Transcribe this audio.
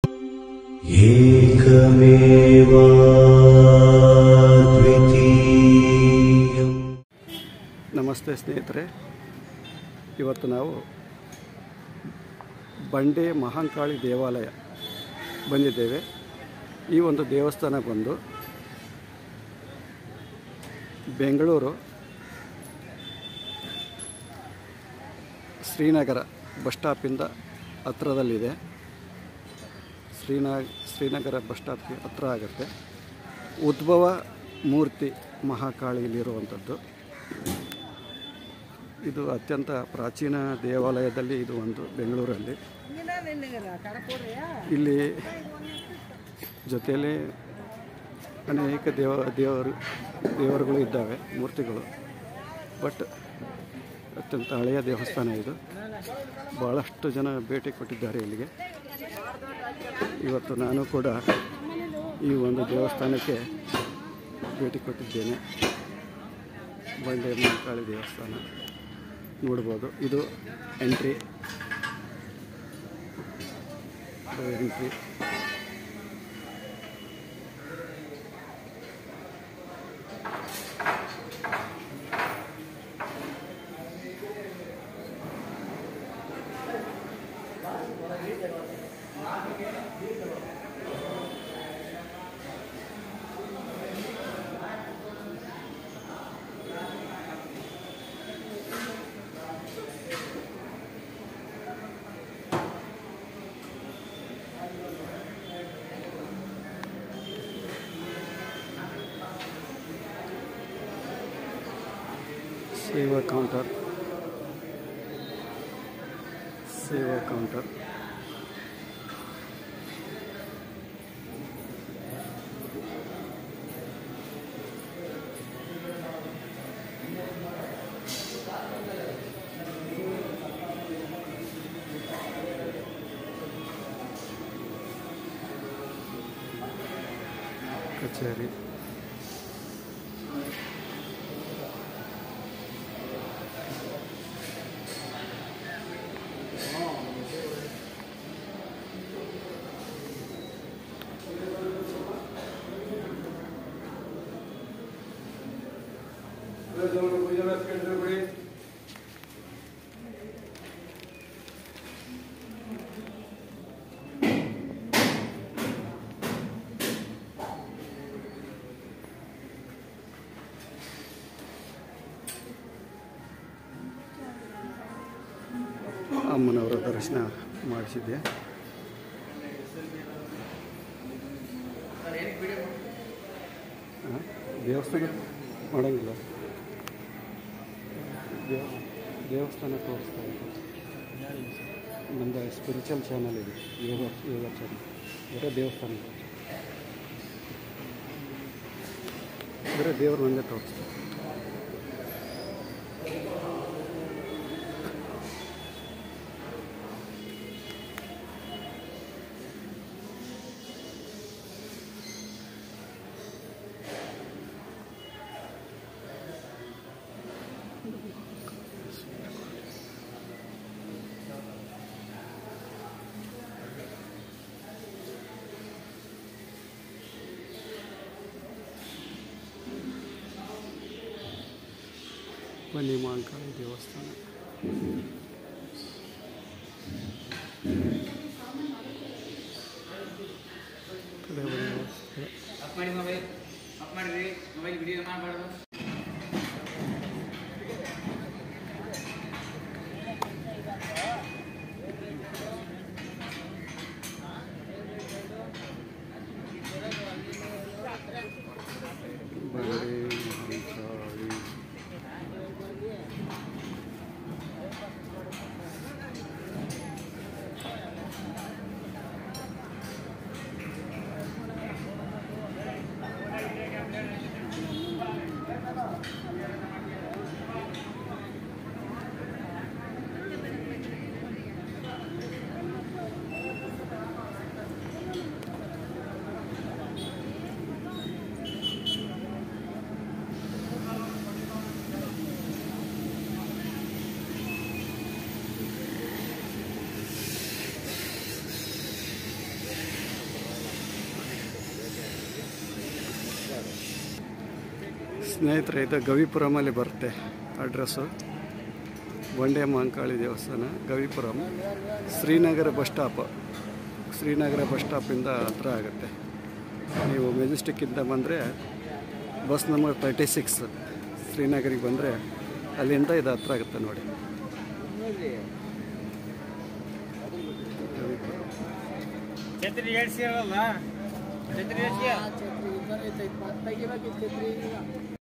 एकमेवाद्वितीयम् ನಮಸ್ತೆ ಸ್ನೇಹಿತರೆ ಇವತ್ತು ನಾವು ಬಂಡೆ ಮಹಾಂಕಾಳಿ ದೇವಾಲಯ ಬಂದಿದ್ದೇವೆ ಈ ಒಂದು ದೇವಸ್ಥಾನ ಬಂದು ಬೆಂಗಳೂರು ಶ್ರೀನಗರ ಬಸ್ ಸ್ಟಾಪಿಂದ ಹತ್ರದಲ್ಲಿದೆ ಶ್ರೀನ ಶ್ರೀನಗರ ಬಸ್ ಸ್ಟಾಪ್ಗೆ ಹತ್ರ ಆಗುತ್ತೆ ಉದ್ಭವ ಮೂರ್ತಿ ಮಹಾಕಾಳಿಯಲ್ಲಿರುವಂಥದ್ದು ಇದು ಅತ್ಯಂತ ಪ್ರಾಚೀನ ದೇವಾಲಯದಲ್ಲಿ ಇದು ಒಂದು ಬೆಂಗಳೂರಲ್ಲಿ ಇಲ್ಲಿ ಜೊತೆಯಲ್ಲಿ ಅನೇಕ ದೇವ ದೇವರು ದೇವರುಗಳು ಇದ್ದಾವೆ ಮೂರ್ತಿಗಳು ಬಟ್ ಅತ್ಯಂತ ಹಳೆಯ ದೇವಸ್ಥಾನ ಇದು ಭಾಳಷ್ಟು ಜನ ಭೇಟಿ ಕೊಟ್ಟಿದ್ದಾರೆ ಇಲ್ಲಿಗೆ ಇವತ್ತು ನಾನು ಕೂಡ ಈ ಒಂದು ದೇವಸ್ಥಾನಕ್ಕೆ ಭೇಟಿ ಕೊಟ್ಟಿದ್ದೇನೆ ಬಂಡೆ ಮಹಾಕಾಳಿ ದೇವಸ್ಥಾನ ನೋಡ್ಬೋದು ಇದು ಎಂಟ್ರಿ ಎಂಟ್ರಿ ಸೇವಾ ಕೌಂಟರ್ ಸೇವಾ ಕೌಂಟರ್ ಕಚೇರಿ ಅಮ್ಮನವರ ದರ್ಶನ ಮಾಡಿಸಿದ್ದೆ ಆ, ದೇವಸ್ಥಾನ ಮಾಡೋಂಗಿಲ್ಲ ದೇವ ದೇವಸ್ಥಾನ ತೋರಿಸ್ತಾ ಇದೆ ನಮ್ಮದು ಸ್ಪಿರಿಚುವಲ್ ಚಾನಲ್ ಇದೆ ಯೋಗ ಯೋಗ ಚಾನಲ್ ಬರೀ ದೇವಸ್ಥಾನ ಬರೀ ದೇವ್ರ ಒಂದೇ ತೋರಿಸ್ತಾರೆ ಬನ್ನಿ ಮಹಾಂಕಾಳಿ ದೇವಸ್ಥಾನ ಕಡೆ ಒಂದು ದೇವಸ್ಥಾನ. ಅಪ್ ಮಾಡಿ ಮೊಬೈಲ್ ಅಪ್ ಮಾಡಿರಿ ಮೊಬೈಲ್ ವಿಡಿಯೋ ಮಾಡಬಾರ್ದು ಬಂಡೆ ಮಹಾಂಕಾಳಿ ಸ್ನೇಹಿತರೆ ಇದು ಗವಿಪುರಮಲ್ಲಿ ಬರುತ್ತೆ ಅಡ್ರೆಸ್ಸು ಬಂಡೆ ಮಹಾಂಕಾಳಿ ದೇವಸ್ಥಾನ Gavipuram Srinagar bus stop Srinagar bus ಸ್ಟಾಪಿಂದ ಹತ್ರ ಆಗುತ್ತೆ ನೀವು ಮೆಜೆಸ್ಟಿಕ್ಕಿಂದ ಬಂದರೆ ಬಸ್ ನಂಬರ್ ತರ್ಟಿ ಸಿಕ್ಸ್ ಶ್ರೀನಗರಿಗೆ ಬಂದರೆ ಅಲ್ಲಿಂದ ಇದು ಹತ್ರ ಆಗುತ್ತೆ ನೋಡಿ ಗವಿಪುರ ಛತ್ರಿ ಏಳ್ಸಿ ಅಲ್ಲ ಛತ್ರಿ ಏಳ್ಸಿ ಛತ್ರಿ ಇಬ್ಬರೈತೆ ತೆಗಿಬೇಕಿತ್ತು ಛತ್ರಿ ಈಗ